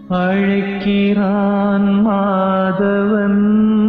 அழைக்கிறான் மாதவன்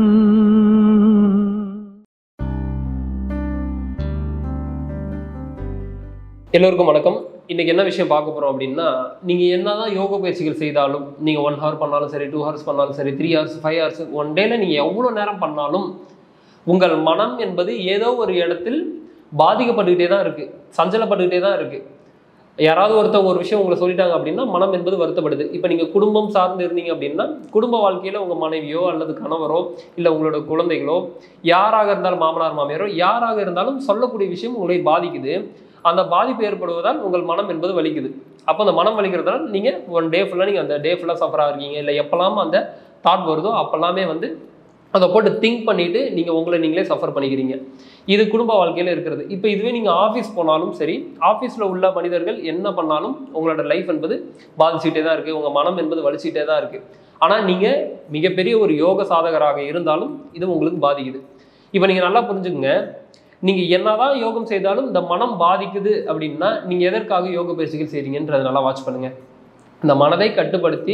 எல்லோருக்கும் வணக்கம் இன்னைக்கு என்ன விஷயம் பார்க்க போறோம் அப்படின்னா நீங்க என்னதான் யோக பயிற்சிகள் செய்தாலும் நீங்க ஒன் ஹவர் பண்ணாலும் சரி டூ ஹவர்ஸ் பண்ணாலும் சரி three hours five hours one டேல நீங்க எவ்வளவு நேரம் பண்ணாலும் உங்கள் மனம் என்பது ஏதோ ஒரு இடத்தில் பாதிக்கப்பட்டுக்கிட்டே தான் இருக்கு சஞ்சலப்பட்டுக்கிட்டே தான் இருக்கு யாராவது ஒருத்தவங்க ஒரு விஷயம் உங்களை சொல்லிட்டாங்க அப்படின்னா மனம் என்பது வருத்தப்படுது இப்போ நீங்கள் குடும்பம் சார்ந்து இருந்தீங்க அப்படின்னா குடும்ப வாழ்க்கையில் உங்கள் மனைவியோ அல்லது கணவரோ இல்லை உங்களோட குழந்தைகளோ யாராக இருந்தாலும் மாமனார் மாமியாரோ யாராக இருந்தாலும் சொல்லக்கூடிய விஷயம் உங்களை பாதிக்குது அந்த பாதிப்பு ஏற்படுவதால் உங்கள் மனம் என்பது வலிக்குது அப்போ அந்த மனம் வலிக்கிறதுனால நீங்கள் ஒன் டே ஃபுல்லாக நீங்கள் அந்த டே ஃபுல்லாக சஃபராக இருக்கீங்க இல்லை எப்போல்லாம் அந்த தாட் வருதோ அப்போல்லாமே வந்து அதை போட்டு திங்க் பண்ணிட்டு நீங்கள் உங்களை நீங்களே சஃபர் பண்ணிக்கிறீங்க இது குடும்ப வாழ்க்கையில் இருக்கிறது இப்போ இதுவே நீங்கள் ஆஃபீஸ் போனாலும் சரி ஆஃபீஸில் உள்ள மனிதர்கள் என்ன பண்ணாலும் உங்களோட லைஃப் என்பது பாதிச்சுட்டே தான் இருக்குது உங்கள் மனம் என்பது வலிச்சுட்டே தான் இருக்குது ஆனால் நீங்கள் மிகப்பெரிய ஒரு யோக சாதகராக இருந்தாலும் இது உங்களுக்கு பாதிக்குது இப்போ நீங்கள் நல்லா புரிஞ்சுக்கங்க நீங்கள் என்னதான் யோகம் செய்தாலும் இந்த மனம் பாதிக்குது அப்படின்னா நீங்கள் எதற்காக யோக பயிற்சிகள் செய்கிறீங்கன்றதை நல்லா வாட்ச் பண்ணுங்கள் இந்த மனதை கட்டுப்படுத்தி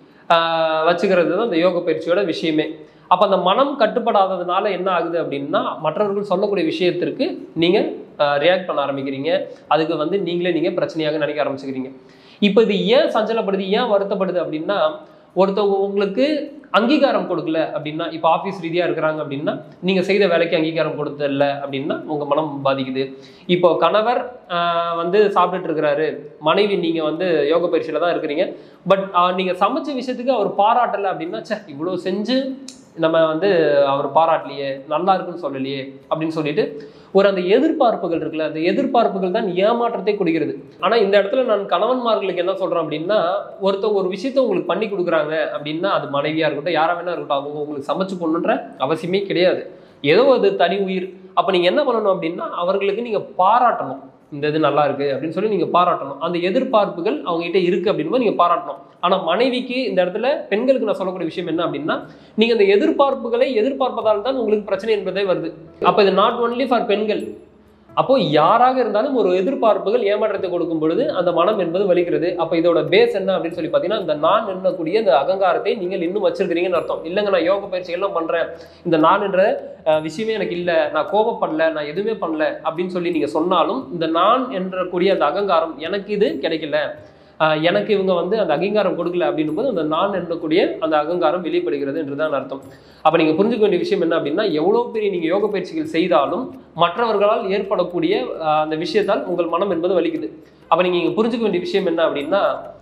ஆஹ், வச்சுக்கிறது தான் இந்த யோக பயிற்சியோட விஷயமே அப்போ அந்த மனம் கட்டுப்படாததுனால என்ன ஆகுது அப்படின்னா மற்றவர்கள் சொல்லக்கூடிய விஷயத்திற்கு நீங்கள் ரியாக்ட் பண்ண ஆரம்பிக்கிறீங்க அதுக்கு வந்து நீங்களே நீங்கள் பிரச்சனையாக நினைக்க ஆரம்பிச்சுக்கிறீங்க இப்போ இது ஏன் சஞ்சலப்படுது ஏன் வருத்தப்படுது அப்படின்னா ஒருத்தவங்க உங்களுக்கு அங்கீகாரம் கொடுக்கல அப்படின்னா இப்போ ஆஃபீஸ் ரீதியாக இருக்கிறாங்க அப்படின்னா நீங்கள் செய்த வேலைக்கு அங்கீகாரம் கொடுத்தல அப்படின்னா உங்கள் மனம் பாதிக்குது இப்போ கணவர் ஆஹ், வந்து சாப்பிட்டுட்டு இருக்கிறாரு மனைவி நீங்கள் வந்து யோக பயிற்சியில் தான் இருக்கிறீங்க பட் நீங்கள் சமைச்ச விஷயத்துக்கு அவர் பாராட்டலை அப்படின்னா ச்சே இவ்வளோ செஞ்சு நம்ம வந்து அவர் பாராட்டலையே நல்லா இருக்குன்னு சொல்லலையே அப்படின்னு சொல்லிட்டு ஒரு அந்த எதிர்பார்ப்புகள் இருக்குல்ல அந்த எதிர்பார்ப்புகள் தான் ஏமாற்றத்தை கொடுக்கிறது ஆனால் இந்த இடத்துல நான் கணவன்மார்களுக்கு என்ன சொல்கிறேன் அப்படின்னா ஒருத்தவங்க ஒரு விஷயத்த உங்களுக்கு பண்ணி கொடுக்குறாங்க அப்படின்னா அது மனைவியாக இருக்கட்டும் யாராக வேணா இருக்கட்டும் அவங்க உங்களுக்கு சமைச்சு போடணுன்ற அவசியமே கிடையாது ஏதோ அது தனி உயிர் அப்போ நீங்கள் என்ன பண்ணணும் அப்படின்னா அவர்களுக்கு நீங்கள் பாராட்டணும் இந்த இது நல்லா இருக்கு அப்படின்னு சொல்லி நீங்கள் பாராட்டணும் அந்த எதிர்பார்ப்புகள் அவங்ககிட்ட இருக்கு அப்படின்னு நீங்கள் பாராட்டணும் ஆனால் மனைவிக்கு இந்த இடத்துல பெண்களுக்கு நான் சொல்லக்கூடிய விஷயம் என்ன அப்படின்னா நீங்கள் அந்த எதிர்பார்ப்புகளை எதிர்பார்ப்பதால் தான் உங்களுக்கு பிரச்சனை என்பதே வருது அப்போ இது நாட் ஒன்லி ஃபார் பெண்கள் அப்போ யாராக இருந்தாலும் ஒரு எதிர்பார்ப்புகள் ஏமாற்றத்தை கொடுக்கும் பொழுது அந்த மனம் என்பது வலிக்கிறது அப்போ இதோட பேஸ் என்ன அப்படின்னு சொல்லி பார்த்தீங்கன்னா இந்த நான் எண்ணக்கூடிய இந்த அகங்காரத்தை நீங்கள் இன்னும் வச்சிருக்கிறீங்கன்னு அர்த்தம் இல்லைங்க நான் யோக பயிற்சி எல்லாம் பண்றேன் இந்த நான் என்ற அஹ், விஷயமே எனக்கு இல்லை நான் கோபப்படல நான் எதுவுமே பண்ணல அப்படின்னு சொல்லி நீங்க சொன்னாலும் இந்த நான் என்ற கூடிய அந்த அகங்காரம் எனக்கு இது கிடைக்கல ஆஹ் எனக்கு இவங்க வந்து அந்த அங்கீகாரம் கொடுக்கல அப்படின்னும் போது அந்த நான் எண்ணக்கூடிய அந்த அகங்காரம் வெளிப்படுகிறது என்றுதான் அர்த்தம் அப்போ நீங்கள் புரிஞ்சுக்க வேண்டிய விஷயம் என்ன அப்படின்னா எவ்வளோ பெரிய நீங்கள் யோக பயிற்சிகள் செய்தாலும் மற்றவர்களால் ஏற்படக்கூடிய ஆஹ் அந்த விஷயத்தால் உங்கள் மனம் என்பது வலிக்குது அப்போ நீங்கள் இங்கே புரிஞ்சுக்க வேண்டிய விஷயம் என்ன அப்படின்னா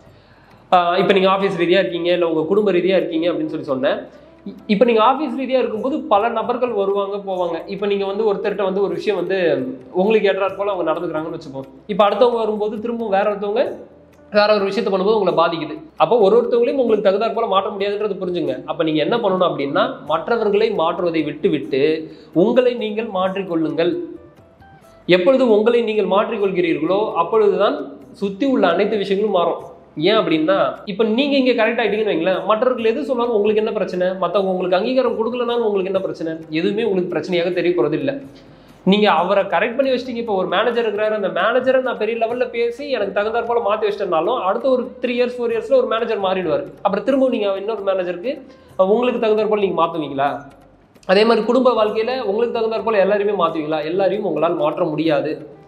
இப்போ நீங்கள் ஆஃபீஸ் ரீதியாக இருக்கீங்க இல்லை உங்கள் குடும்ப ரீதியாக இருக்கீங்க அப்படின்னு சொல்லி சொன்னேன் இப்போ நீங்கள் ஆஃபீஸ் ரீதியாக இருக்கும்போது பல நபர்கள் வருவாங்க போவாங்க இப்போ நீங்கள் வந்து ஒருத்தர்கிட்ட வந்து ஒரு விஷயம் வந்து உங்களுக்கு ஏற்றாற் போல அவங்க நடந்துக்கிறாங்கன்னு வச்சுப்போம் இப்போ அடுத்தவங்க வரும்போது திரும்பவும் வேற ஒருத்தவங்க வேற ஒரு விஷயத்த பண்ணும்போது உங்களை பாதிக்குது அப்போ ஒரு ஒருத்தவங்களையும் உங்களுக்கு தகுந்தாற் போல மாற்ற முடியாதுன்றது புரிஞ்சுங்க அப்போ நீங்க என்ன பண்ணணும் அப்படின்னா மற்றவர்களை மாற்றுவதை விட்டு விட்டு உங்களை நீங்கள் மாற்றிக்கொள்ளுங்கள் எப்பொழுது உங்களை நீங்கள் மாற்றிக்கொள்கிறீர்களோ அப்பொழுதுதான் சுத்தி உள்ள அனைத்து விஷயங்களும் மாறும் ஏன் அப்படின்னா இப்போ நீங்க இங்க கரெக்ட் ஆயிட்டீங்கன்னு வைங்களேன் மற்றவர்கள் எது சொன்னாலும் உங்களுக்கு என்ன பிரச்சனை மற்றவங்க உங்களுக்கு அங்கீகாரம் கொடுக்கலனாலும் உங்களுக்கு என்ன பிரச்சனை எதுவுமே உங்களுக்கு பிரச்சனையாக தெரிய போறது இல்லை நீங்க அவரை கரெக்ட் பண்ணி வச்சிட்டீங்க இப்போ ஒரு மேனேஜர் இருக்கிறாரு அந்த மேனேஜரை நான் பெரிய லெவல்ல பேசி எனக்கு தகுந்தாற் போல மாத்தி வச்சிட்டனாலும் அடுத்த ஒரு த்ரீ இயர்ஸ் ஃபோர் இயர்ஸ்ல ஒரு மேனேஜர் மாறிடுவார் அப்புறம் திரும்ப நீங்க இன்னொரு மேனேஜருக்கு உங்களுக்கு தகுந்தாற் போல நீங்க மாத்துவீங்களா அதே மாதிரி குடும்ப வாழ்க்கையில உங்களுக்கு தகுந்தாற் போல எல்லாரையுமே மாத்துவீங்களா எல்லாரையும் உங்களால் மாற்ற முடியாது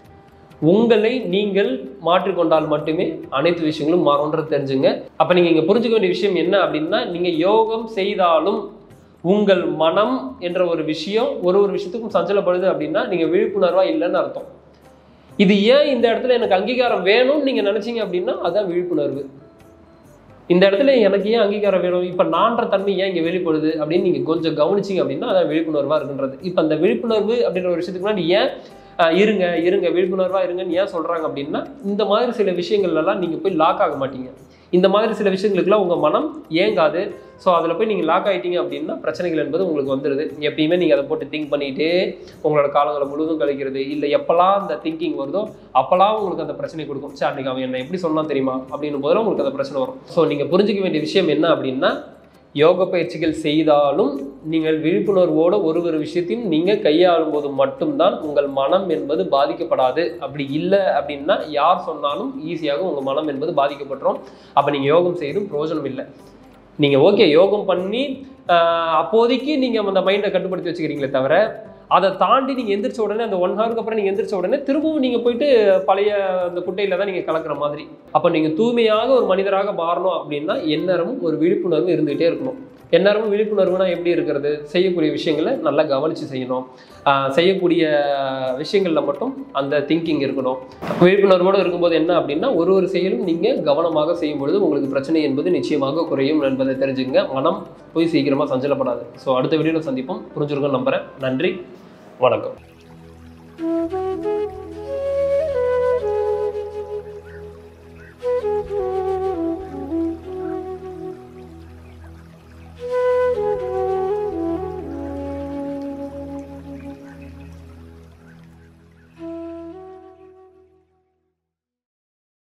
உங்களை நீங்கள் மாற்றிக்கொண்டால் மட்டுமே அனைத்து விஷயங்களும் மாறும்ன்றது தெரிஞ்சுங்க அப்ப நீங்க இங்க புரிஞ்சுக்க வேண்டிய விஷயம் என்ன அப்படின்னா நீங்க யோகம் செய்தாலும் உங்கள் மனம் என்ற ஒரு விஷயம் ஒரு ஒரு விஷயத்துக்கும் சஞ்சலப்படுது அப்படின்னா நீங்க விழிப்புணர்வா இல்லைன்னு அர்த்தம் இது ஏன் இந்த இடத்துல எனக்கு அங்கீகாரம் வேணும்னு நீங்க நினைச்சீங்க அப்படின்னா அதான் விழிப்புணர்வு இந்த இடத்துல எனக்கு ஏன் அங்கீகாரம் வேணும் இப்போ நான்ற தன்மை ஏன் இங்கே வெளிப்படுது அப்படின்னு நீங்கள் கொஞ்சம் கவனிச்சிங்க அப்படின்னா அதான் விழிப்புணர்வாக இருக்குன்றது இப்போ அந்த விழிப்புணர்வு அப்படின்ற ஒரு விஷயத்துக்கு முன்னாடி ஏன் ஆஹ், இருங்க இருங்க விழிப்புணர்வாக இருங்கன்னு ஏன் சொல்கிறாங்க அப்படின்னா இந்த மாதிரி சில விஷயங்கள்லாம் நீங்கள் போய் லாக் ஆக மாட்டீங்க இந்த மாதிரி சில விஷயங்களுக்குலாம் உங்கள் மனம் ஏங்காது ஸோ அதில் போய் நீங்கள் லாக் ஆகிட்டீங்க அப்படின்னா பிரச்சனைகள் என்பது உங்களுக்கு வந்துடுது எப்பயுமே நீங்கள் அதை போட்டு திங்க் பண்ணிகிட்டே உங்களோட காலங்களை முழுதும் கழிக்கிறது இல்லை எப்போல்லாம் அந்த திங்கிங் வருதோ அப்போல்லாம் உங்களுக்கு அந்த பிரச்சனை கொடுக்கும் சரி அன்றைக்கி அவன் என்ன எப்படி சொன்னான் தெரியுமா அப்படின்னு போதும் உங்களுக்கு அந்த பிரச்சனை வரும் ஸோ நீங்கள் புரிஞ்சிக்க வேண்டிய விஷயம் என்ன அப்படின்னா யோக பயிற்சிகள் செய்தாலும் நீங்கள் விழிப்புணர்வோட ஒரு ஒரு விஷயத்தையும் நீங்கள் கையாளும் போது மட்டும்தான் உங்கள் மனம் என்பது பாதிக்கப்படாது அப்படி இல்லை அப்படின்னா யார் சொன்னாலும் ஈஸியாக உங்கள் மனம் என்பது பாதிக்கப்பட்டுரும் அப்போ நீங்கள் யோகம் செய்தும் பிரயோஜனம் இல்லை நீங்கள் ஓகே யோகம் பண்ணி ஆஹ், அப்போதைக்கு நீங்கள் அந்த மைண்டை கட்டுப்படுத்தி வச்சுக்கிறீங்களே தவிர அதை தாண்டி நீங்கள் எந்திரிச்ச உடனே அந்த ஒன் ஹவருக்கு அப்புறம் நீங்கள் எந்திரிச்ச உடனே திரும்பவும் நீங்கள் போயிட்டு பழைய அந்த குட்டையில் தான் நீங்கள் கலக்கிற மாதிரி அப்போ நீங்கள் தூய்மையாக ஒரு மனிதராக மாறணும் அப்படின்னா எந்நேரமும் ஒரு விழிப்புணர்வு இருந்துகிட்டே இருக்கணும் எந்நேரமும் விழிப்புணர்வுனா எப்படி இருக்கிறது செய்யக்கூடிய விஷயங்களை நல்லா கவனித்து செய்யணும் ஆஹ் செய்யக்கூடிய விஷயங்களில் மட்டும் அந்த திங்கிங் இருக்கணும் விழிப்புணர்வோடு இருக்கும்போது என்ன அப்படின்னா ஒரு ஒரு செயலும் நீங்கள் கவனமாக செய்யும் பொழுது உங்களுக்கு பிரச்சனை என்பது நிச்சயமாக குறையும் என்பதை தெரிஞ்சுங்க மனம் போய் சீக்கிரமாக சஞ்சலப்படாது ஸோ அடுத்த வீடியோவில் சந்திப்போம் புரிஞ்சிருக்கோம் நம்புறேன் நன்றி வணக்கம்